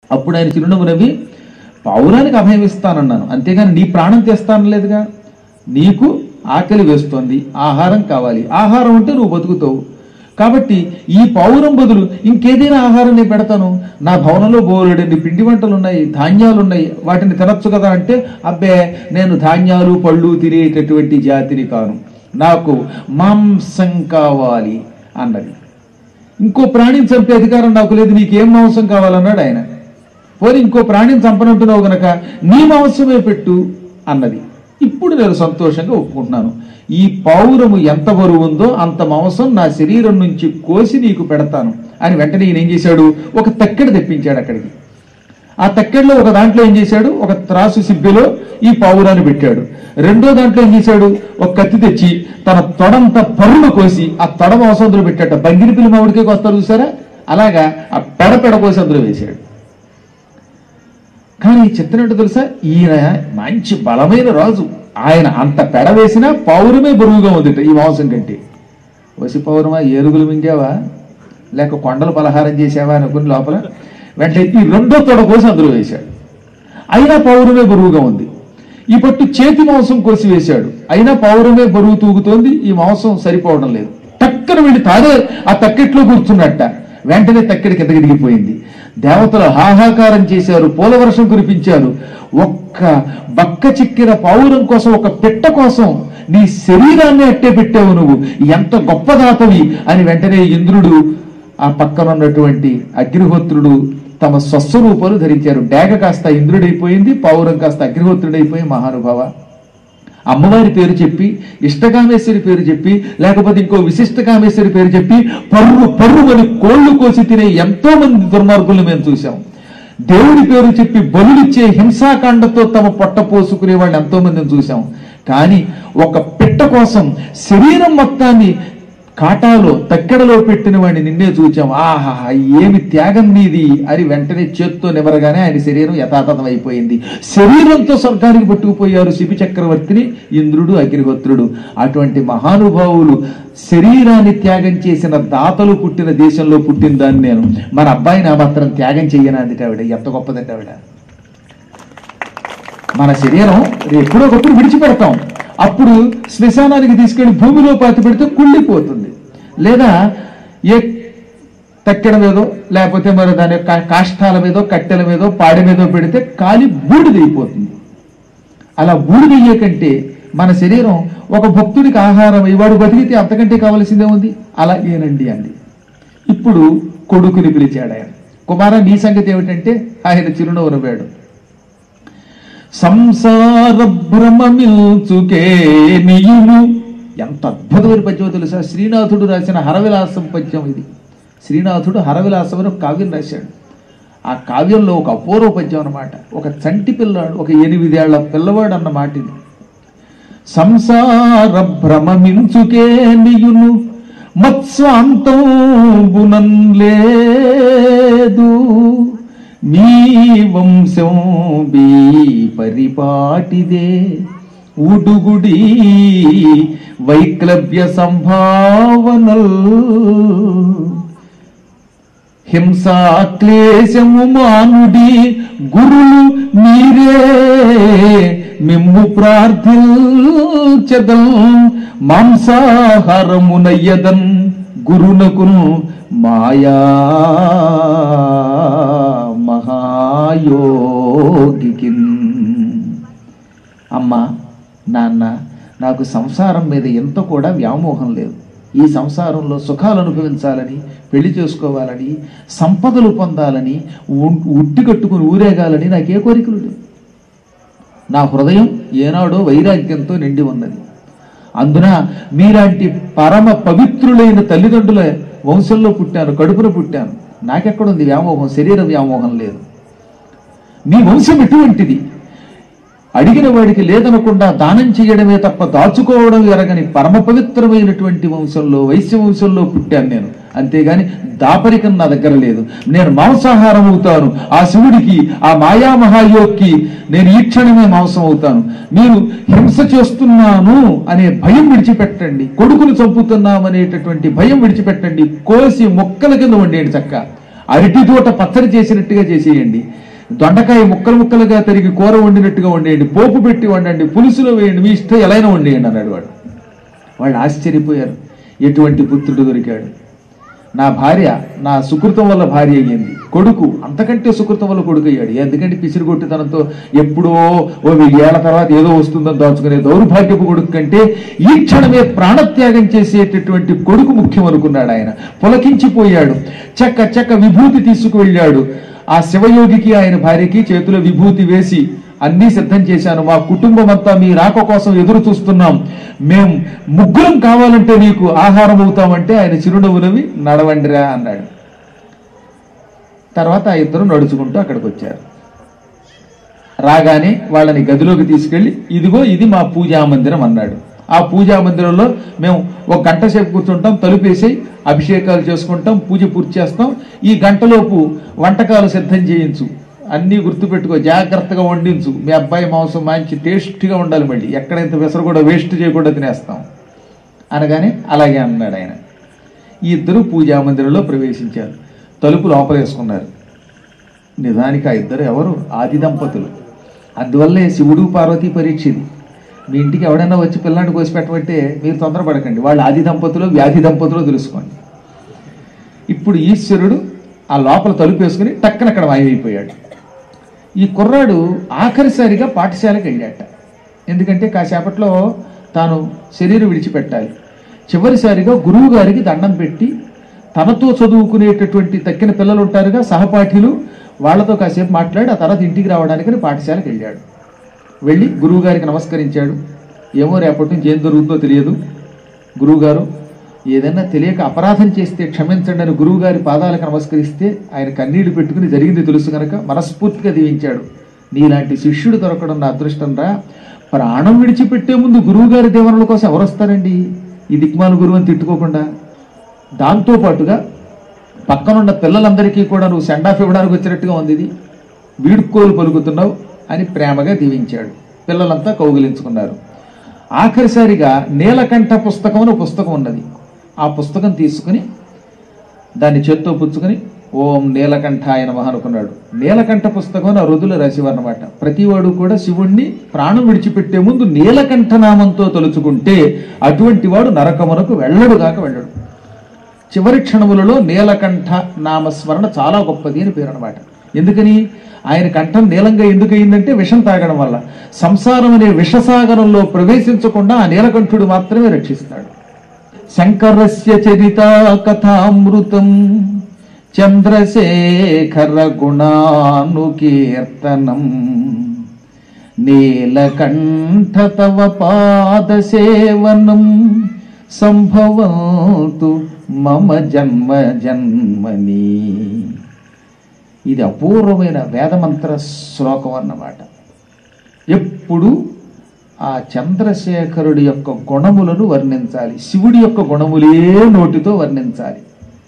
అప్పుడు ఆయన చిరునవ్వు నవ్వి పౌరానికి అభయం ఇస్తానన్నాను అంతేగాని నీ ప్రాణం తెస్తానలేదుగా నీకు ఆకలి వేస్తోంది ఆహారం కావాలి ఆహారం ఉంటే నువ్వు బతుకుతావు కాబట్టి ఈ పౌరం బదులు ఇంకేదైనా ఆహారం నేను పెడతాను నా భవనంలో బోలెడన్ని పిండి వంటలు ఉన్నాయి ధాన్యాలు ఉన్నాయి వాటిని తినొచ్చు కదా అంటే అబ్బే నేను ధాన్యాలు పళ్ళు తినేటటువంటి జాతిని కాను నాకు మాంసం కావాలి అన్నది ఇంకో ప్రాణిని చంపే అధికారం నాకు లేదు నీకేం మాంసం కావాలన్నాడు ఆయన పోనీ ఇంకో ప్రాణిని చంపనంటున్నావు గనక నీ మాంసమే పెట్టు అన్నది ఇప్పుడు నేను సంతోషంగా ఒప్పుకుంటున్నాను ఈ పౌరము ఎంత బరువు ఉందో అంత మాంసం నా శరీరం నుంచి కోసి నీకు పెడతాను అని వెంటనే ఈయన ఏం చేశాడు ఒక తక్కెడ తెప్పించాడు అక్కడికి ఆ తక్కెడలో ఒక దాంట్లో ఏం చేశాడు ఒక త్రాసు సిబ్బిలో ఈ పావురాన్ని పెట్టాడు రెండో దాంట్లో ఏం చేశాడు ఒక కత్తి తెచ్చి తన తొడంతా పరుమ కోసి ఆ తొడ మాంసం అందులో పెట్టాట బంగిరి పిల్లి మామిడికే వస్తారు చూసారా అలాగా ఆ పెడ పెడ కోసి అందులో వేశాడు కానీ చిత్రం ఏంటో తెలుసా ఈయన మంచి బలమైన రాజు ఆయన అంత పెడ వేసినా పౌరమే బరువుగా ఉంది ఈ మాంసం కంటే వసి పౌరమా ఏరుగులు మింగావా లేక కొండలు పలహారం చేసావా అనుకుని లోపల వెంటనే ఈ రెండో తొడ కోసి అందులో వేశాడు అయినా పౌరమే బరువుగా ఉంది ఈ పట్టు చేతి మాంసం కోసి వేశాడు అయినా పౌరమే బరువు తూగుతోంది ఈ మాంసం సరిపోవడం లేదు టక్కన వెళ్ళి తానే ఆ తక్కెట్లో కూర్చున్నట్ట వెంటనే తక్కెడి కిందకి దిగిపోయింది దేవతలు హాహాకారం చేశారు పూలవర్షం కురిపించారు ఒక్క బక్క చిక్కిన పావురం కోసం ఒక పిట్ట కోసం నీ శరీరాన్ని అట్టే పెట్టావు నువ్వు ఎంత గొప్పదాతవి అని వెంటనే ఇంద్రుడు ఆ పక్కన ఉన్నటువంటి అగ్నిహోత్రుడు తమ స్వస్వరూపాలు ధరించారు డేగ కాస్త ఇంద్రుడైపోయింది పావురం కాస్త అగ్నిహోత్రుడైపోయి మహానుభావ అమ్మవారి పేరు చెప్పి ఇష్టకామేశ్వరి పేరు చెప్పి లేకపోతే ఇంకో విశిష్ట కామేశ్వరి పేరు చెప్పి పర్రు పర్రు అని కోళ్లు కోసి తినే ఎంతో మంది దుర్మార్గులను మేము చూసాం దేవుడి పేరు చెప్పి బలులిచ్చే హింసాకాండతో తమ పొట్ట పోసుకునే వాళ్ళని ఎంతో మందిని చూసాం కానీ ఒక పిట్ట కోసం శరీరం మొత్తాన్ని కాటాలో తక్కెడలో పెట్టిన వాడిని నిన్నే చూచాం ఆహా ఏమి త్యాగం నీది అని వెంటనే చేత్తో నిమరగానే ఆయన శరీరం యథాతథం అయిపోయింది శరీరంతో స్వర్గానికి పట్టుకుపోయారు శిబి చక్రవర్తిని ఇంద్రుడు అగ్నిహోత్రుడు అటువంటి మహానుభావులు శరీరాన్ని త్యాగం చేసిన దాతలు పుట్టిన దేశంలో పుట్టిన దాన్ని నేను మన అబ్బాయిని ఆ మాత్రం త్యాగం చెయ్యనాది ఆవిడ ఎంత గొప్పదంటే ఆవిడ మన శరీరం ఎప్పుడో ఒకప్పుడు విడిచిపెడతాం అప్పుడు శ్మశానానికి తీసుకెళ్లి భూమిలో పాతి పెడితే కుళ్ళిపోతుంది లేదా ఏ తక్కెడ మీదో లేకపోతే మరి దాని యొక్క కాష్టాల మీదో కట్టెల మీదో పాడి మీదో పెడితే కాలి బూడిదైపోతుంది అలా బూడిదయ్యే కంటే మన శరీరం ఒక భక్తుడికి ఆహారం ఇవాడు బతికితే అంతకంటే కావలసిందే ఉంది అలాగేనండి అంది ఇప్పుడు కొడుకుని పిలిచాడు ఆయన కుమార నీ సంగతి ఏమిటంటే ఆయన చిరునవ్వు నవ్వాడు సంసార భ్రమమిల్చుకే నియులు ఎంత అద్భుతమైన పద్యమో తెలుసా శ్రీనాథుడు రాసిన హరవిలాసం పద్యం ఇది శ్రీనాథుడు హరవిలాసం అని ఒక కావ్యం రాశాడు ఆ కావ్యంలో ఒక అపూర్వ పద్యం అన్నమాట ఒక చంటి పిల్లాడు ఒక ఎనిమిదేళ్ల పిల్లవాడు అన్న మాట ఇది సంసార భ్రమమించుకే నియును మత్స్వాంతం లేదు నీ వంశం బీ పరిపాటిదే ఉడుగుడి వైక్లభ్య సంభావనల్ హింసాక్లేశము మానుడి గురులు మీరే మిమ్ము ప్రార్థించదం మాంసాహారమునయ్యదన్ గురునకును మాయా మహాయోగికిన్ అమ్మా నాన్న నాకు సంసారం మీద ఎంత కూడా వ్యామోహం లేదు ఈ సంసారంలో సుఖాలు అనుభవించాలని పెళ్లి చేసుకోవాలని సంపదలు పొందాలని ఉ- ఉట్టి కట్టుకుని ఊరేగాలని నాకే కోరికలు లేవు నా హృదయం ఏనాడో వైరాగ్యంతో నిండి ఉన్నది అందున మీలాంటి పరమ పవిత్రులైన తల్లిదండ్రుల వంశంలో పుట్టాను కడుపున పుట్టాను నాకెక్కడుంది వ్యామోహం శరీర వ్యామోహం లేదు మీ వంశం ఎటువంటిది అడిగిన వాడికి లేదనకుండా దానం చేయడమే తప్ప దాచుకోవడం ఎరగని పరమ పవిత్రమైనటువంటి వంశంలో వైశ్య వంశంలో పుట్టాను నేను అంతేగాని దాపరికం నా దగ్గర లేదు నేను మాంసాహారం అవుతాను ఆ శివుడికి ఆ మాయా మహాయోగ్కి నేను ఈ క్షణమే మాంసం అవుతాను మీరు హింస చేస్తున్నాను అనే భయం విడిచిపెట్టండి కొడుకును చంపుతున్నాం అనేటటువంటి భయం విడిచిపెట్టండి కోసి మొక్కల కింద వండేయండి చక్క అరటి తోట పచ్చడి చేసినట్టుగా చేసేయండి దొండకాయ ముక్కలు ముక్కలుగా తరిగి కూర వండినట్టుగా వండేయండి పోపు పెట్టి వండండి పులుసులో వేయండి మీ ఇష్టం ఎలా అయినా వండేయండి అన్నాడు వాడు వాళ్ళు ఆశ్చర్యపోయారు ఎటువంటి పుత్రుడు దొరికాడు నా భార్య నా సుకృతం వల్ల భార్య అయ్యింది కొడుకు అంతకంటే సుకృతం వల్ల కొడుకు అయ్యాడు ఎందుకంటే పిసిరి కొట్టితనంతో ఎప్పుడో ఓ వెయ్యేళ్ల తర్వాత ఏదో వస్తుందని దాచుకునే దౌర్భాగ్యపు కొడుకు కంటే ఈ క్షణమే ప్రాణత్యాగం చేసేటటువంటి కొడుకు ముఖ్యం అనుకున్నాడు ఆయన పులకించిపోయాడు చక్క చక్క విభూతి తీసుకువెళ్ళాడు ఆ శివయోగికి ఆయన భార్యకి చేతిలో విభూతి వేసి అన్నీ సిద్ధం చేశాను మా కుటుంబం అంతా మీ రాక కోసం ఎదురు చూస్తున్నాం మేం ముగ్గురం కావాలంటే నీకు ఆహారం అవుతామంటే ఆయన చిరునవ్వునవి నడవండిరా అన్నాడు తర్వాత ఆ ఇద్దరు నడుచుకుంటూ అక్కడికి వచ్చారు రాగానే వాళ్ళని గదిలోకి తీసుకెళ్లి ఇదిగో ఇది మా పూజా మందిరం అన్నాడు ఆ పూజా మందిరంలో మేము ఒక గంట సేపు కూర్చుంటాం తలుపేసి అభిషేకాలు చేసుకుంటాం పూజ పూర్తి చేస్తాం ఈ గంటలోపు వంటకాలు సిద్ధం చేయించు అన్నీ గుర్తుపెట్టుకో జాగ్రత్తగా వండించు మీ అబ్బాయి మాంసం మంచి టేస్ట్గా ఉండాలి మళ్ళీ ఎక్కడైతే విసరు కూడా వేస్ట్ చేయకుండా తినేస్తాం అనగానే అలాగే అన్నాడు ఆయన ఈ ఇద్దరు పూజా మందిరంలో ప్రవేశించారు తలుపు లోపలేసుకున్నారు నిజానికి ఆ ఇద్దరు ఎవరు ఆది దంపతులు అందువల్లే శివుడు పార్వతి పరీక్ష ఇది మీ ఇంటికి ఎవడైనా వచ్చి పిల్లాన్ని కోసి పెట్టమంటే మీరు తొందరపడకండి వాళ్ళు ఆది దంపతులు వ్యాధి దంపతులు తెలుసుకోండి ఇప్పుడు ఈశ్వరుడు ఆ లోపల తలుపు వేసుకుని టక్కన అక్కడ మాయమైపోయాడు ఈ కుర్రాడు ఆఖరిసారిగా పాఠశాలకు వెళ్ళాట ఎందుకంటే కాసేపట్లో తాను శరీరం విడిచిపెట్టాలి చివరిసారిగా గురువు గారికి దండం పెట్టి తనతో చదువుకునేటటువంటి తక్కిన పిల్లలు ఉంటారుగా సహపాఠులు వాళ్ళతో కాసేపు మాట్లాడి ఆ తర్వాత ఇంటికి రావడానికని పాఠశాలకు వెళ్ళాడు వెళ్ళి గురువు గారికి నమస్కరించాడు ఏమో రేపటి నుంచి ఏం జరుగుతుందో తెలియదు గురువుగారు ఏదైనా తెలియక అపరాధం చేస్తే క్షమించండి అని గురువు గారి పాదాలకు నమస్కరిస్తే ఆయన కన్నీళ్లు పెట్టుకుని జరిగింది తెలుసు గనక మనస్ఫూర్తిగా దీవించాడు నీలాంటి శిష్యుడు దొరకడం నా అదృష్టం రా ప్రాణం విడిచిపెట్టే ముందు గురువు గారి దేవనల కోసం ఎవరు వస్తారండి ఈ దిక్మాల గురువు అని తిట్టుకోకుండా దాంతో పాటుగా పక్కనున్న పిల్లలందరికీ కూడా నువ్వు సెండాఫ్ ఇవ్వడానికి వచ్చినట్టుగా ఉంది ఇది వీడుకోలు పలుకుతున్నావు అని ప్రేమగా దీవించాడు పిల్లలంతా కౌగిలించుకున్నారు ఆఖరిసారిగా నీలకంఠ పుస్తకం అని ఒక పుస్తకం ఉన్నది ఆ పుస్తకం తీసుకుని దాన్ని చేత్తో పుచ్చుకొని ఓం నీలకంఠాయ నమః అనుకున్నాడు నీలకంఠ పుస్తకం ఆ రోజులు రాసేవారనమాట ప్రతివాడు కూడా శివుణ్ణి ప్రాణం విడిచిపెట్టే ముందు నీలకంఠ నామంతో తలుచుకుంటే అటువంటి వాడు నరకమునకు వెళ్ళడు గాక వెళ్ళడు చివరి క్షణములలో నీలకంఠ నామస్మరణ చాలా గొప్పది అని పేరు అనమాట ఎందుకని ఆయన కంఠం నీలంగా ఎందుకు అయిందంటే విషం తాగడం వల్ల సంసారం అనే విషసాగరంలో ప్రవేశించకుండా ఆ నీలకంఠుడు మాత్రమే రక్షిస్తాడు శంకరస్య చరిత కథామృతం చంద్రశేఖర గుణానుకీర్తనం నీలకంఠ తవ పాదసేవనం సంభవంతు మమ జన్మ జన్మని ఇది అపూర్వమైన వేదమంత్ర శ్లోకం అన్నమాట ఎప్పుడు ఆ చంద్రశేఖరుడి యొక్క గుణములను వర్ణించాలి శివుడి యొక్క గుణములే నోటితో వర్ణించాలి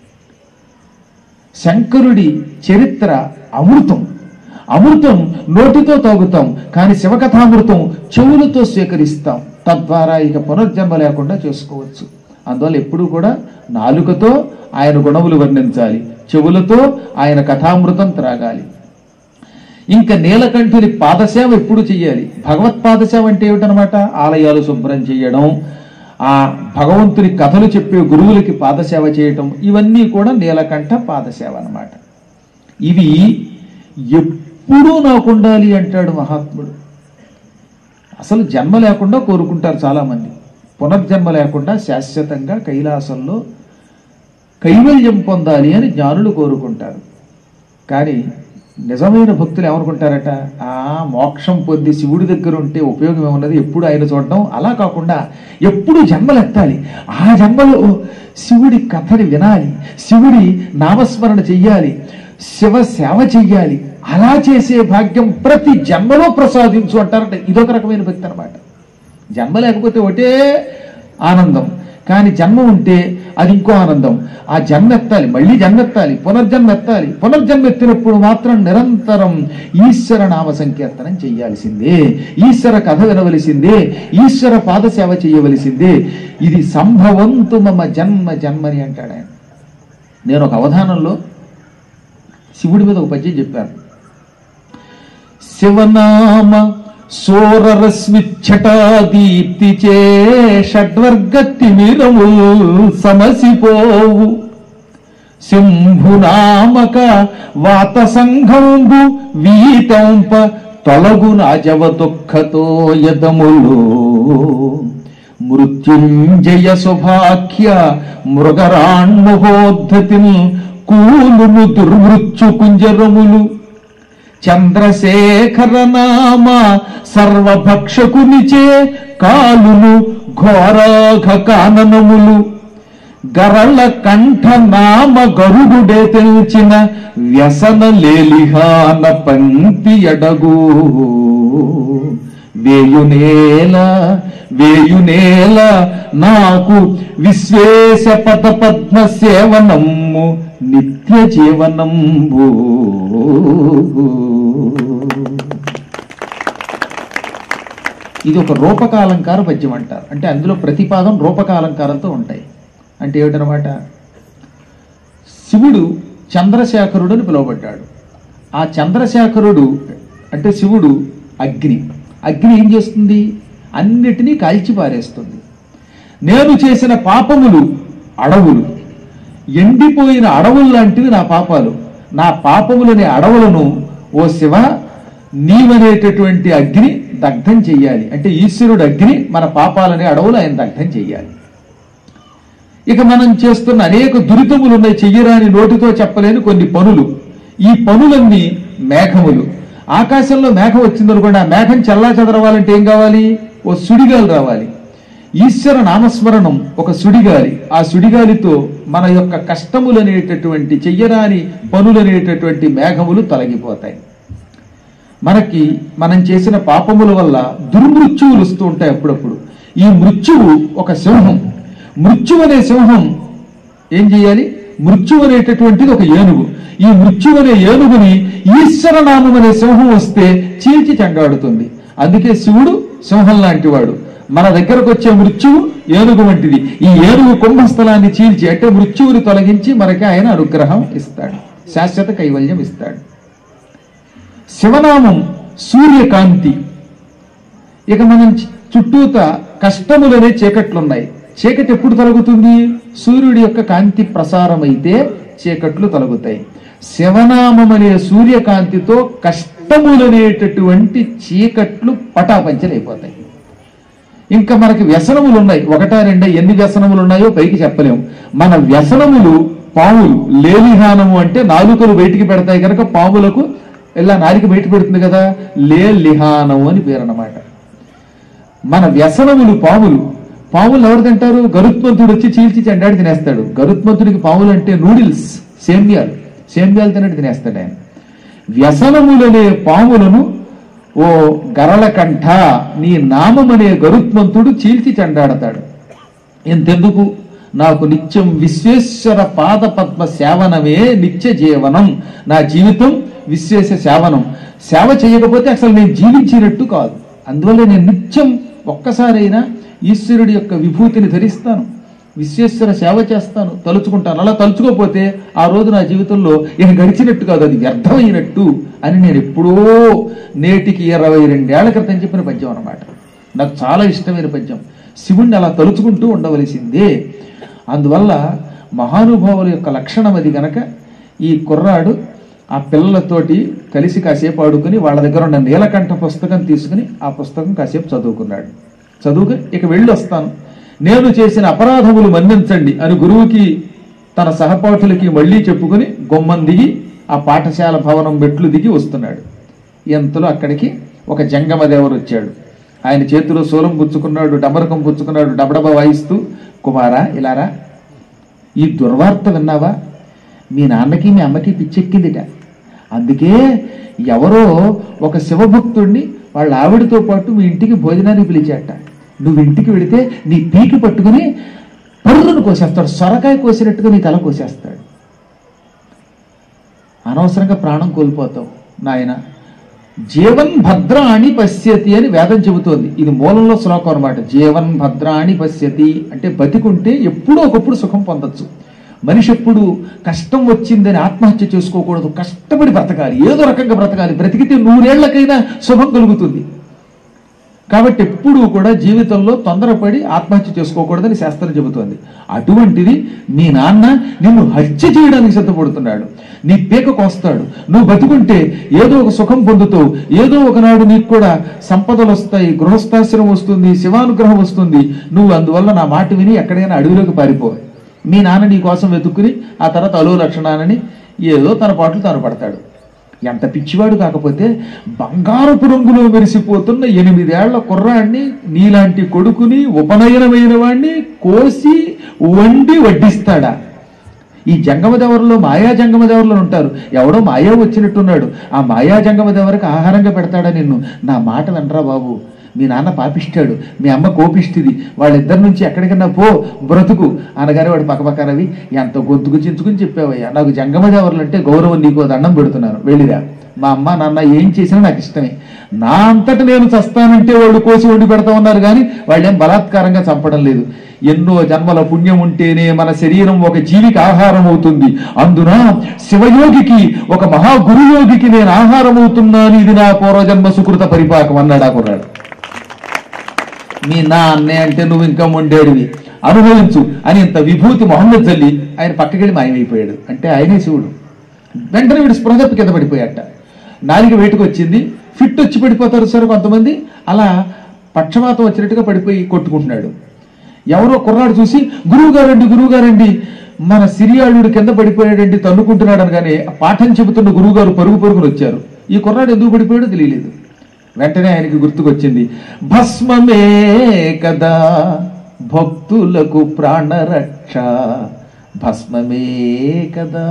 శంకరుడి చరిత్ర అమృతం అమృతం నోటితో తాగుతాం కానీ శివకథామృతం చెవులతో స్వీకరిస్తాం తద్వారా ఇక పునర్జన్మ లేకుండా చేసుకోవచ్చు అందువల్ల ఎప్పుడూ కూడా నాలుకతో ఆయన గుణములు వర్ణించాలి చెవులతో ఆయన కథామృతం త్రాగాలి ఇంకా నీలకంఠుని పాదసేవ ఎప్పుడు చెయ్యాలి భగవత్ పాదసేవ అంటే ఏమిటనమాట ఆలయాలు శుభ్రం చేయడం ఆ భగవంతుని కథలు చెప్పే గురువులకి పాదసేవ చేయటం ఇవన్నీ కూడా నీలకంఠ పాదసేవ అన్నమాట ఇవి ఎప్పుడూ నాకు ఉండాలి అంటాడు మహాత్ముడు అసలు జన్మ లేకుండా కోరుకుంటారు చాలామంది పునర్జన్మ లేకుండా శాశ్వతంగా కైలాసంలో కైవల్యం పొందాలి అని జ్ఞానులు కోరుకుంటారు కానీ నిజమైన భక్తులు ఏమనుకుంటారట ఆ మోక్షం పొంది శివుడి దగ్గర ఉంటే ఉపయోగం ఏమున్నది ఎప్పుడు ఆయన చూడడం అలా కాకుండా ఎప్పుడు జన్మలు ఎత్తాలి ఆ జన్మలో శివుడి కథని వినాలి శివుడి నామస్మరణ చెయ్యాలి శివ సేవ చెయ్యాలి అలా చేసే భాగ్యం ప్రతి జన్మలో ప్రసాదించు అంటారంట ఇదొక రకమైన భక్తి అనమాట జన్మ లేకపోతే ఒకటే ఆనందం కానీ జన్మ ఉంటే అది ఇంకో ఆనందం ఆ జన్మ ఎత్తాలి మళ్ళీ జన్మ ఎత్తాలి పునర్జన్మ ఎత్తాలి పునర్జన్మ ఎత్తినప్పుడు మాత్రం నిరంతరం ఈశ్వర నామ సంకీర్తనం చెయ్యాల్సిందే ఈశ్వర కథ వినవలసిందే ఈశ్వర పాదసేవ చేయవలసిందే ఇది సంభవంతు మమ జన్మ జన్మని అంటాడు ఆయన నేను ఒక అవధానంలో శివుడి మీద ఒక పద్యం చెప్పారు శివనామ సోరరశ్మిచ్చటాదీప్తి చే షడ్వర్గ తిమిరముల్ సమసిపోవు శంభునామక వాత సంఘంబు వీటంప తొలగు నాజవ దుఃఖతో యదములు మృత్యుంజయ శుభాఖ్య మృగరాణ్మహోద్ధతిన్ కూలును దుర్మృత్యు కుంజరములు చంద్రశేఖర నామ సర్వభక్షకునిచే కాలును ఘోరాఘ కాననములు గరళ కంఠ నామ గరుడుడే తెల్చిన వ్యసన లేలిహాన పంక్తి ఎడగు వేయునేల వేయునేల నాకు విశ్వేశ పద పద్మ సేవనమ్ము నిత్య జీవనంబు ఇది ఒక రూపకాలంకార పద్యం అంటారు అంటే అందులో ప్రతిపాదం రూపకాలంకారంతో ఉంటాయి అంటే ఏమిటనమాట శివుడు చంద్రశేఖరుడు అని పిలువబడ్డాడు ఆ చంద్రశేఖరుడు అంటే శివుడు అగ్ని అగ్ని ఏం చేస్తుంది అన్నిటినీ కాల్చి పారేస్తుంది నేను చేసిన పాపములు అడవులు ఎండిపోయిన అడవులు లాంటివి నా పాపాలు నా పాపములనే అడవులను ఓ శివ నీవనేటటువంటి అగ్ని దగ్ధం చెయ్యాలి అంటే ఈశ్వరుడు అగ్ని మన పాపాలనే అడవులు ఆయన దగ్ధం చెయ్యాలి ఇక మనం చేస్తున్న అనేక దురితములు ఉన్నాయి చెయ్యరాని నోటితో చెప్పలేని కొన్ని పనులు ఈ పనులన్నీ మేఘములు ఆకాశంలో మేఘం వచ్చిందనుకోండి ఆ మేఘం చల్లా చెదరవాలంటే ఏం కావాలి ఓ సుడిగాలి రావాలి ఈశ్వర నామస్మరణం ఒక సుడిగాలి ఆ సుడిగాలితో మన యొక్క కష్టములనేటటువంటి చెయ్యరాని పనులనేటటువంటి మేఘములు తొలగిపోతాయి మనకి మనం చేసిన పాపముల వల్ల దుర్మృత్యువులు వస్తూ ఉంటాయి అప్పుడప్పుడు ఈ మృత్యువు ఒక సింహం మృత్యు అనే సింహం ఏం చేయాలి మృత్యు అనేటటువంటిది ఒక ఏనుగు ఈ మృత్యు అనే ఏనుగుని ఈశ్వర నామం అనే సింహం వస్తే చీల్చి చెంగాడుతుంది అందుకే శివుడు సింహం లాంటివాడు మన దగ్గరకు వచ్చే మృత్యువు ఏనుగు వంటిది ఈ ఏనుగు కుంభస్థలాన్ని చీల్చి అంటే మృత్యువుని తొలగించి మనకి ఆయన అనుగ్రహం ఇస్తాడు శాశ్వత కైవల్యం ఇస్తాడు శివనామం సూర్యకాంతి ఇక మనం చు- చుట్టూత కష్టములనే చీకట్లున్నాయి చీకటి ఎప్పుడు తొలగుతుంది సూర్యుడి యొక్క కాంతి ప్రసారమైతే చీకట్లు తొలగుతాయి శివనామం అనే సూర్యకాంతితో కష్టములనేటటువంటి చీకట్లు పటాపంచలైపోతాయి ఇంకా మనకి వ్యసనములు ఉన్నాయి ఒకటా రెండా ఎన్ని వ్యసనములు ఉన్నాయో పైకి చెప్పలేము మన వ్యసనములు పాములు లేలిహానము అంటే నాలుకలు బయటికి పెడతాయి కనుక పాములకు ఇలా నాలిక బయట పెడుతుంది కదా లేలిహానము అని పేరు అన్నమాట మన వ్యసనములు పాములు పాములు ఎవరు తింటారు గరుత్మంతుడు వచ్చి చీల్చి చెండాడి తినేస్తాడు గరుత్మంతుడికి పాములు అంటే నూడిల్స్ సేమ్యాలు సేమ్యాలు తినట్టు తినేస్తాడు ఆయన వ్యసనములనే పాములను ఓ గరళకంఠ నీ నామమనే గరుత్మంతుడు చీల్చి చెండాడతాడు ఎంతెందుకు నాకు నిత్యం విశ్వేశ్వర పాద పద్మ సేవనమే నిత్య జీవనం నా జీవితం విశ్వేశ సేవనం సేవ చేయకపోతే అసలు నేను జీవించినట్టు కాదు అందువల్ల నేను నిత్యం ఒక్కసారైనా ఈశ్వరుడి యొక్క విభూతిని ధరిస్తాను విశ్వేశ్వర సేవ చేస్తాను తలుచుకుంటాను అలా తలుచుకోపోతే ఆ రోజు నా జీవితంలో ఇక గడిచినట్టు కాదు అది వ్యర్థమైనట్టు అని నేను ఎప్పుడో నేటికి ఇరవై రెండేళ్ల క్రితం చెప్పిన పద్యం అన్నమాట నాకు చాలా ఇష్టమైన పద్యం శివుణ్ణి అలా తలుచుకుంటూ ఉండవలసిందే అందువల్ల మహానుభావుల యొక్క లక్షణం అది గనక ఈ కుర్రాడు ఆ పిల్లలతోటి కలిసి కాసేపు ఆడుకుని వాళ్ళ దగ్గర ఉన్న నీలకంఠ పుస్తకం తీసుకుని ఆ పుస్తకం కాసేపు చదువుకున్నాడు చదువుకుని ఇక వెళ్ళి వస్తాను నేను చేసిన అపరాధములు మన్నించండి అని గురువుకి తన సహపాఠులకి మళ్ళీ చెప్పుకుని గొమ్మం దిగి ఆ పాఠశాల భవనం మెట్లు దిగి వస్తున్నాడు ఎంతలో అక్కడికి ఒక జంగమదేవరు వచ్చాడు ఆయన చేతిలో శూలం పుచ్చుకున్నాడు డమరకం పుచ్చుకున్నాడు డబడబ వాయిస్తూ కుమారా ఇలారా ఈ దుర్వార్త విన్నావా మీ నాన్నకి మీ అమ్మకి పిచ్చెక్కిందిట అందుకే ఎవరో ఒక శివభక్తుడిని వాళ్ళ ఆవిడతో పాటు మీ ఇంటికి భోజనానికి పిలిచాట నువ్వు ఇంటికి వెళితే నీ పీకి పట్టుకుని పరులను కోసేస్తాడు సొరకాయ కోసినట్టుగా నీ తల కోసేస్తాడు అనవసరంగా ప్రాణం కోల్పోతావు నాయన జీవన్ భద్రాణి పశ్యతి అని వేదం చెబుతోంది ఇది మూలంలో శ్లోకం అనమాట జీవన్ భద్రాణి పశ్యతి అంటే బతికుంటే ఎప్పుడో ఒకప్పుడు సుఖం పొందొచ్చు మనిషి ఎప్పుడు కష్టం వచ్చిందని ఆత్మహత్య చేసుకోకూడదు కష్టపడి బ్రతకాలి ఏదో రకంగా బ్రతకాలి బ్రతికితే నూరేళ్లకైనా శుభం కలుగుతుంది కాబట్టి ఎప్పుడూ కూడా జీవితంలో తొందరపడి ఆత్మహత్య చేసుకోకూడదని శాస్త్రం చెబుతోంది అటువంటిది మీ నాన్న నిన్ను హత్య చేయడానికి సిద్ధపడుతున్నాడు నీ పీక కోస్తాడు నువ్వు బతుకుంటే ఏదో ఒక సుఖం పొందుతావు ఏదో ఒకనాడు నీకు కూడా సంపదలు వస్తాయి గృహస్థాశ్రమం వస్తుంది శివానుగ్రహం వస్తుంది నువ్వు అందువల్ల నా మాట విని ఎక్కడైనా అడవిలోకి పారిపోవాలి మీ నాన్న నీ కోసం వెతుక్కుని ఆ తర్వాత అలో లక్షణాలని ఏదో తన పాటలు తాను పడతాడు ఎంత పిచ్చివాడు కాకపోతే బంగారపు రంగులో మెరిసిపోతున్న ఎనిమిదేళ్ల కుర్రాడిని నీలాంటి కొడుకుని ఉపనయనమైన వాడిని కోసి వండి వడ్డిస్తాడా ఈ జంగమదేవరలో మాయా జంగమదేవరలో ఉంటారు ఎవడో మాయా వచ్చినట్టున్నాడు ఆ మాయా జంగమదేవరికి ఆహారంగా పెడతాడా నిన్ను నా మాట వినరా బాబు మీ నాన్న పాపిస్తాడు మీ అమ్మ కోపిస్తుంది వాళ్ళిద్దరి నుంచి ఎక్కడికన్నా పో బ్రతుకు అనగానే వాడు పక్కపక్కనవి ఎంత గొంతుకు చించుకుని చెప్పావయ్యా నాకు జంగమదేవరలు అంటే గౌరవం నీకు దండం పెడుతున్నాను వెళ్ళిరా మా అమ్మ నాన్న ఏం చేసినా నాకు ఇష్టమే నా అంతట నేను చస్తానంటే వాళ్ళు కోసి వండి పెడతా ఉన్నారు కానీ వాళ్ళేం బలాత్కారంగా చంపడం లేదు ఎన్నో జన్మల పుణ్యం ఉంటేనే మన శరీరం ఒక జీవికి ఆహారం అవుతుంది అందున శివయోగికి ఒక మహా గురుయోగికి నేను ఆహారం అవుతున్నాను ఇది నా పూర్వజన్మ సుకృత పరిపాకం అన్నాడు ఆ కుర్రాడు మీ నా అన్నయ్య అంటే నువ్వు ఇంకా మొండేడివి అనుభవించు అని ఇంత విభూతి మొహమ్మద్ జల్లి ఆయన పక్కకెళ్ళి మాయమైపోయాడు అంటే ఆయనే శివుడు వెంటనే వీడు స్పృహ తప్పి కింద పడిపోయాట నాలుగు వేటుకు వచ్చింది ఫిట్ వచ్చి పడిపోతారు సార్ కొంతమంది అలా పక్షవాతం వచ్చినట్టుగా పడిపోయి కొట్టుకుంటున్నాడు ఎవరో కుర్రాడు చూసి గురువు గారండి గురువు గారండి మన సిరియాళుడు కింద పడిపోయాడండి తన్నుకుంటున్నాడు అనగానే ఆ పాఠం చెబుతున్న గురువు గారు పరుగు పరుగులు వచ్చారు ఈ కుర్రాడు ఎందుకు పడిపోయాడో తెలియలేదు వెంటనే ఆయనకి గుర్తుకొచ్చింది భస్మమే కదా భక్తులకు ప్రాణరక్ష భస్మమే కదా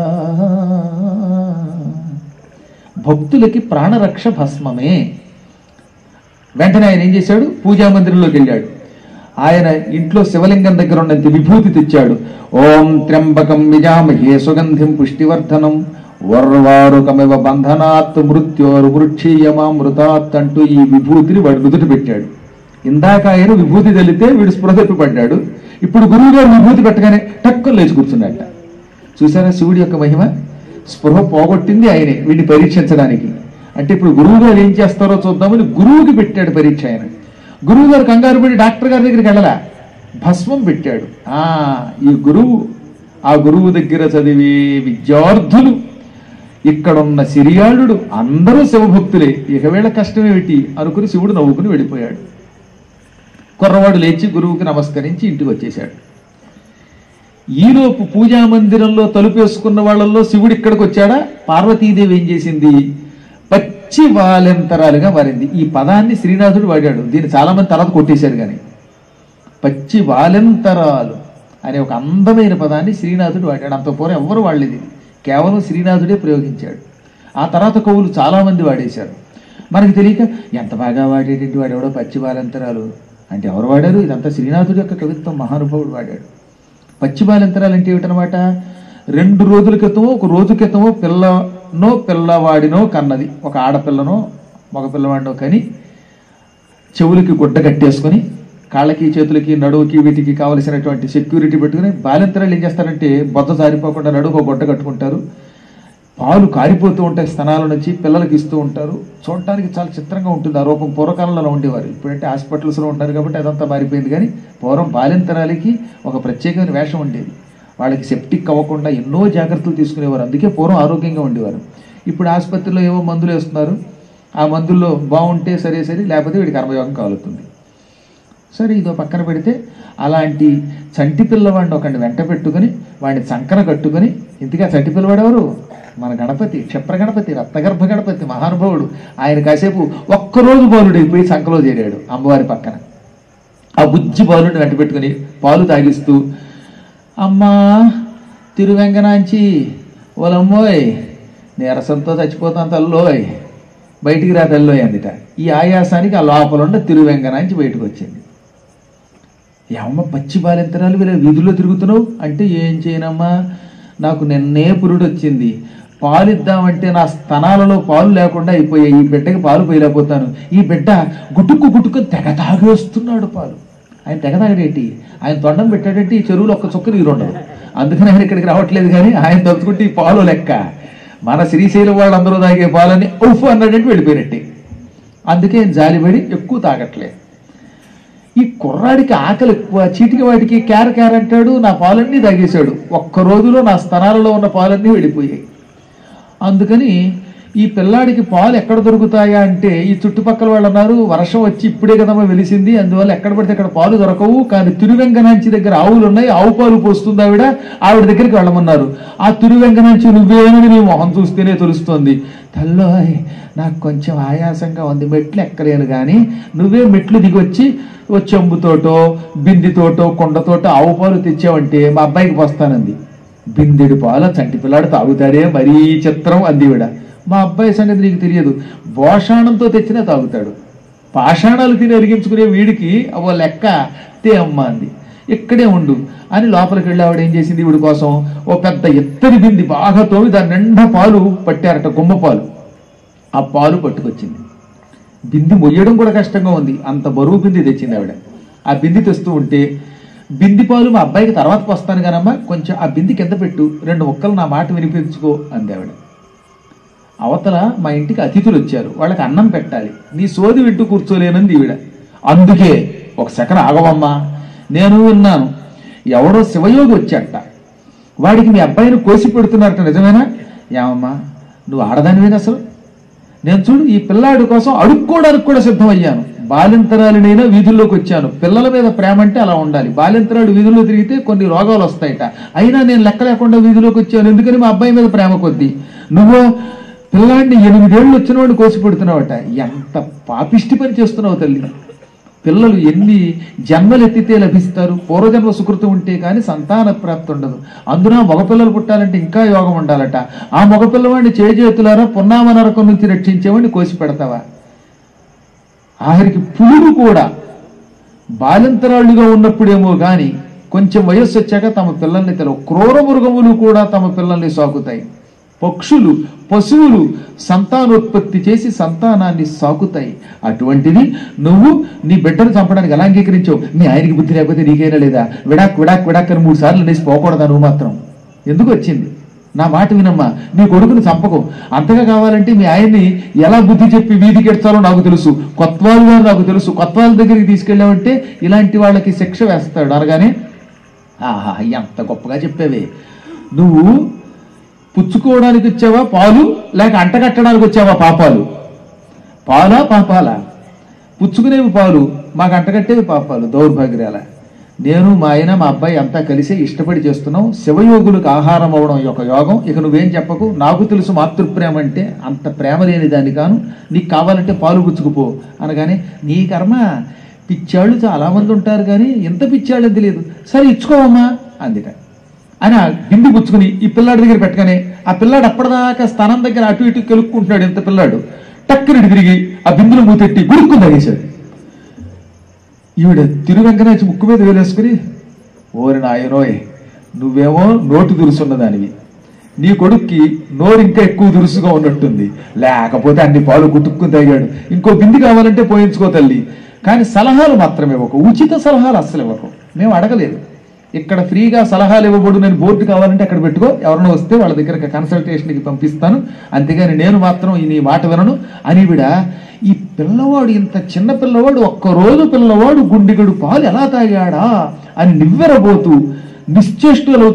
భక్తులకి ప్రాణరక్ష భస్మమే వెంటనే ఆయన ఏం చేశాడు పూజా మందిరంలోకి వెళ్ళాడు ఆయన ఇంట్లో శివలింగం దగ్గర ఉన్నంత విభూతి తెచ్చాడు ఓం త్ర్యంబకం విజామహే సుగంధిం పుష్టివర్ధనం వర్వారుకమివ బంధనాత్ మృత్యోరు వృక్షీయమామృతాత్ అంటూ ఈ విభూతిని వాడు నుదుట పెట్టాడు ఇందాక ఆయన విభూతి తెలితే వీడు స్పృహ తప్పి పడ్డాడు ఇప్పుడు గురువు గారు విభూతి పెట్టగానే టక్కుని లేచి కూర్చున్నట్ట చూసారా శివుడి యొక్క మహిమ స్పృహ పోగొట్టింది ఆయనే వీడిని పరీక్షించడానికి అంటే ఇప్పుడు గురువు గారు ఏం చేస్తారో చూద్దామని గురువుకి పెట్టాడు పరీక్ష ఆయన గురువు గారు కంగారు పడి డాక్టర్ గారి దగ్గరికి వెళ్ళలా భస్మం పెట్టాడు ఆ ఈ గురువు ఆ గురువు దగ్గర చదివే విద్యార్థులు ఇక్కడున్న సిరియాళుడు అందరూ శివభక్తులే ఇక వేళ కష్టమేమిటి అనుకుని శివుడు నవ్వుకుని వెళ్ళిపోయాడు కుర్రవాడు లేచి గురువుకి నమస్కరించి ఇంటికి వచ్చేశాడు ఈలోపు పూజా మందిరంలో తలుపేసుకున్న వాళ్ళల్లో శివుడు ఇక్కడికి వచ్చాడా పార్వతీదేవి ఏం చేసింది పచ్చి వాలెంతరాలుగా మారింది ఈ పదాన్ని శ్రీనాథుడు వాడాడు దీన్ని చాలా మంది తర్వాత కొట్టేశారు కానీ పచ్చి వాలెంతరాలు అనే ఒక అందమైన పదాన్ని శ్రీనాథుడు వాడాడు అంత పూర్వం ఎవ్వరు వాడలేదు ఇది. కేవలం శ్రీనాథుడే ప్రయోగించాడు ఆ తర్వాత కవులు చాలా మంది వాడేశారు మనకి తెలియక ఎంత బాగా వాడేటంటే వాడు ఎవడో పచ్చి వాలంతరాలు అంటే ఎవరు వాడారు ఇదంతా శ్రీనాథుడి యొక్క కవిత్వం మహానుభావుడు వాడాడు పచ్చి బాలంతరాలు అంటే ఏమిటనమాట రెండు రోజుల క్రితమో ఒక రోజు క్రితమో పిల్లనో పిల్లవాడినో కన్నది ఒక ఆడపిల్లనో మగ పిల్లవాడినో కని చెవులకి గుడ్డ కట్టేసుకొని కాళ్ళకి చేతులకి నడువుకి వీటికి కావలసినటువంటి సెక్యూరిటీ పెట్టుకుని బాలింతరాలు ఏం చేస్తారంటే బొద్ద జారిపోకుండా నడువుకు ఒక గుడ్డ కట్టుకుంటారు పాలు కారిపోతూ ఉంటాయి స్తనాల నుంచి పిల్లలకి ఇస్తూ ఉంటారు చూడటానికి చాలా చిత్రంగా ఉంటుంది ఆ రూపం పూర్వకాలంలో అలా ఉండేవారు ఇప్పుడంటే హాస్పిటల్స్లో ఉంటారు కాబట్టి అదంతా మారిపోయింది కానీ పూర్వం బాలింతరాలకి ఒక ప్రత్యేకమైన వేషం ఉండేది వాళ్ళకి సెప్టిక్ అవ్వకుండా ఎన్నో జాగ్రత్తలు తీసుకునేవారు అందుకే పూర్వం ఆరోగ్యంగా ఉండేవారు ఇప్పుడు ఆసుపత్రిలో ఏవో మందులు వేస్తున్నారు ఆ మందుల్లో బాగుంటే సరే సరే లేకపోతే వీడికి కర్మయోగం కాలుతుంది సరే ఇదో పక్కన పెడితే అలాంటి చంటి పిల్లవాడిని ఒకడిని వెంట పెట్టుకుని వాడిని చంకన కట్టుకుని ఇంతగా చంటి పిల్లవాడు ఎవరు మన గణపతి క్షిప్ర గణపతి రత్నగర్భ గణపతి మహానుభావుడు ఆయన కాసేపు ఒక్కరోజు బాలుడైపోయి సంకలో చేరాడు అమ్మవారి పక్కన ఆ బుజ్జి బాలుడిని వెంట పెట్టుకుని పాలు తాగిస్తూ అమ్మా తిరువెంగనాంచి ఓలమ్మోయ్ నీరసంతో చచ్చిపోతాం తల్లోయ్ బయటికి రా తల్లోయ్ అందుట ఈ ఆయాసానికి ఆ లోపల ఉన్న తిరువెంగనాంచి బయటకు వచ్చింది ఏమమ్మ పచ్చి బాలింతరాలు వీళ్ళ వీధుల్లో తిరుగుతున్నావు అంటే ఏం చేయనమ్మా నాకు నిన్నే పురుడు వచ్చింది పాలు ఇద్దామంటే నా స్తనాలలో పాలు లేకుండా అయిపోయాయి ఈ బిడ్డకి పాలు పోయలేకపోతాను ఈ బిడ్డ గుటుక్కు గుట్టుకుని తెగ తాగేస్తున్నాడు పాలు ఆయన తెగ తాగడేంటి ఆయన తొండం పెట్టాడంటే ఈ చెరువులో ఒక్క చుక్క నీరు ఉండదు అందుకని ఆయన ఇక్కడికి రావట్లేదు కానీ ఆయన తలుచుకుంటే ఈ పాలు లెక్క మన శ్రీశైలం వాళ్ళందరూ తాగే పాలని ఉఫ్ అన్నాడంటే వెళ్ళిపోయినట్టే అందుకే ఆయన జాలిపడి ఎక్కువ తాగట్లేదు ఈ కుర్రాడికి ఆకలి ఎక్కువ చీటికి వాటికి క్యార క్యార అంటాడు నా పాలన్నీ తాగేశాడు ఒక్క రోజులో నా స్తనాలలో ఉన్న పాలన్నీ వెళ్ళిపోయాయి అందుకని ఈ పిల్లాడికి పాలు ఎక్కడ దొరుకుతాయా అంటే ఈ చుట్టుపక్కల వాళ్ళు అన్నారు వర్షం వచ్చి ఇప్పుడే కదమ్మా వెలిసింది అందువల్ల ఎక్కడ పడితే అక్కడ పాలు దొరకవు కానీ తిరువెంగనాంచి దగ్గర ఆవులు ఉన్నాయి ఆవు పాలు పోస్తుంది ఆవిడ ఆవిడ దగ్గరికి వెళ్ళమన్నారు ఆ తిరువెంగనాంచి నువ్వేనని నీ మొహం చూస్తేనే తెలుస్తోంది తల్లో నాకు కొంచెం ఆయాసంగా ఉంది మెట్లు ఎక్కలేను కానీ నువ్వే మెట్లు దిగొచ్చి ఓ చెంబుతోటో బిందితోటో కొండతోటో ఆవు పాలు తెచ్చావంటే మా అబ్బాయికి పోస్తానంది బిందెడు పాల చంటి పిల్లాడు తాగుతాడే మరీ చిత్రం అందివిడ మా అబ్బాయి సంగతి నీకు తెలియదు భోషాణంతో తెచ్చినా తాగుతాడు పాషాణాలు తిని అరిగించుకునే వీడికి ఓ లెక్క తే అమ్మ అంది ఇక్కడే ఉండు అని లోపలికి వెళ్ళి ఆవిడ ఏం చేసింది వీడి కోసం ఓ పెద్ద ఎత్తడి బింది బాగా తోమి దాని నిండా పాలు పట్టారట గుమ్మ పాలు ఆ పాలు పట్టుకొచ్చింది బింది మొయ్యడం కూడా కష్టంగా ఉంది అంత బరువు బింది తెచ్చింది ఆవిడ ఆ బింది తెస్తూ ఉంటే బింది పాలు మా అబ్బాయికి తర్వాత పోస్తాను కానమ్మా కొంచెం ఆ బింది కింద పెట్టు రెండు ముక్కలు నా మాట వినిపించుకో అంది ఆవిడ అవతల మా ఇంటికి అతిథులు వచ్చారు వాళ్ళకి అన్నం పెట్టాలి నీ సోది వింటూ కూర్చోలేనంది ఈవిడ అందుకే ఒక సెకండ్ ఆగవమ్మా నేను విన్నాను ఎవడో శివయోగి వచ్చాట వాడికి మీ అబ్బాయిని కోసి పెడుతున్నారట నిజమేనా ఏమమ్మా నువ్వు ఆడదానివేనా అసలు నేను చూడు ఈ పిల్లాడి కోసం అడుక్కోవడానికి కూడా సిద్ధమయ్యాను బాలింతరాలనైనా వీధుల్లోకి వచ్చాను పిల్లల మీద ప్రేమ అంటే అలా ఉండాలి బాలింతరాలు వీధుల్లో తిరిగితే కొన్ని రోగాలు వస్తాయట అయినా నేను లెక్క లేకుండా వీధిలోకి వచ్చాను ఎందుకని మా అబ్బాయి మీద ప్రేమ కొద్ది నువ్వు పిల్లాడిని ఎనిమిదేళ్ళు వచ్చిన వాడిని కోసి పెడుతున్నావట ఎంత పాపిష్టి పని చేస్తున్నావు తల్లి పిల్లలు ఎన్ని జన్మలు ఎత్తితే లభిస్తారు పూర్వజన్మ సుకృతం ఉంటే కానీ సంతాన ప్రాప్తి ఉండదు అందున మగపిల్లలు పుట్టాలంటే ఇంకా యోగం ఉండాలట ఆ మగపిల్లవాడిని చేజేతులారా పున్నామ నరకం నుంచి రక్షించేవాడిని కోసి పెడతావా ఆఖరికి పులులు కూడా బాలింతరాళ్ళుగా ఉన్నప్పుడేమో గాని కొంచెం వయస్సు వచ్చాక తమ పిల్లల్ని తెలవు క్రూర మృగములు కూడా తమ పిల్లల్ని సాకుతాయి పక్షులు పశువులు సంతానోత్పత్తి చేసి సంతానాన్ని సాకుతాయి అటువంటిది నువ్వు నీ బిడ్డను చంపడానికి ఎలా అంగీకరించావు మీ ఆయనకి బుద్ధి లేకపోతే నీకైనా లేదా విడాక్ విడాక్ విడాక్ అని మూడు సార్లు అనేసి పోకూడదా నువ్వు మాత్రం ఎందుకు వచ్చింది నా మాట వినమ్మా నీ కొడుకుని చంపకు అంతగా కావాలంటే మీ ఆయన్ని ఎలా బుద్ధి చెప్పి వీధికి ఎడ్చాలో నాకు తెలుసు కొత్వాలు గారు నాకు తెలుసు కొత్వాల దగ్గరికి తీసుకెళ్ళామంటే ఇలాంటి వాళ్ళకి శిక్ష వేస్తాడు అనగానే ఆహా ఎంత గొప్పగా చెప్పావే నువ్వు పుచ్చుకోవడానికి వచ్చావా పాలు లేక అంటగట్టడానికి వచ్చావా పాపాలు పాలా పాపాలా పుచ్చుకునేవి పాలు మాకు అంటగట్టేవి పాపాలు దౌర్భాగ్యాల నేను మా ఆయన మా అబ్బాయి అంతా కలిసి ఇష్టపడి చేస్తున్నాం శివయోగులకు ఆహారం అవడం యొక్క యోగం ఇక నువ్వేం చెప్పకు నాకు తెలుసు మాతృప్రేమ అంటే అంత ప్రేమ లేని దాన్ని కాను నీకు కావాలంటే పాలు పుచ్చుకుపో అనగానే నీ కర్మ పిచ్చాళ్ళు చాలా మంది ఉంటారు కానీ ఎంత పిచ్చాళ్ళని తెలియదు సరే ఇచ్చుకోవమ్మా అందుక అని ఆ బింది పుచ్చుకుని ఈ పిల్లాడి దగ్గర పెట్టగానే ఆ పిల్లాడు అప్పటిదాకా స్థానం దగ్గర అటు ఇటు కెలుక్కుంటున్నాడు ఎంత పిల్లాడు టక్కుని తిరిగి ఆ బిందును మూతెట్టి గురుక్కుని తగేశాడు ఈవిడ తిరువెంకనాచి ముక్కు మీద వేలేసుకుని ఓరి నాయనోయ్ నువ్వేమో నోటు దురుసున్న దానివి నీ కొడుక్కి నోరు ఇంకా ఎక్కువ దురుసుగా ఉన్నట్టుంది లేకపోతే అన్ని పాలు గుట్టుక్కుని తాగాడు ఇంకో బింది కావాలంటే పోయించుకో తల్లి కానీ సలహాలు మాత్రమే ఒక ఉచిత సలహాలు అస్సలు ఇవ్వకు మేము అడగలేదు ఇక్కడ ఫ్రీగా సలహాలు ఇవ్వబడు నేను బోర్డు కావాలంటే అక్కడ పెట్టుకో ఎవరైనా వస్తే వాళ్ళ దగ్గర కన్సల్టేషన్కి పంపిస్తాను అంతేగాని నేను మాత్రం ఈ నీ మాట వినను అని విడ ఈ పిల్లవాడు ఇంత చిన్న పిల్లవాడు ఒక్కరోజు పిల్లవాడు గుండెగడు పాలు ఎలా తాగాడా అని నివ్వెరబోతూ నిశ్చేష్టులు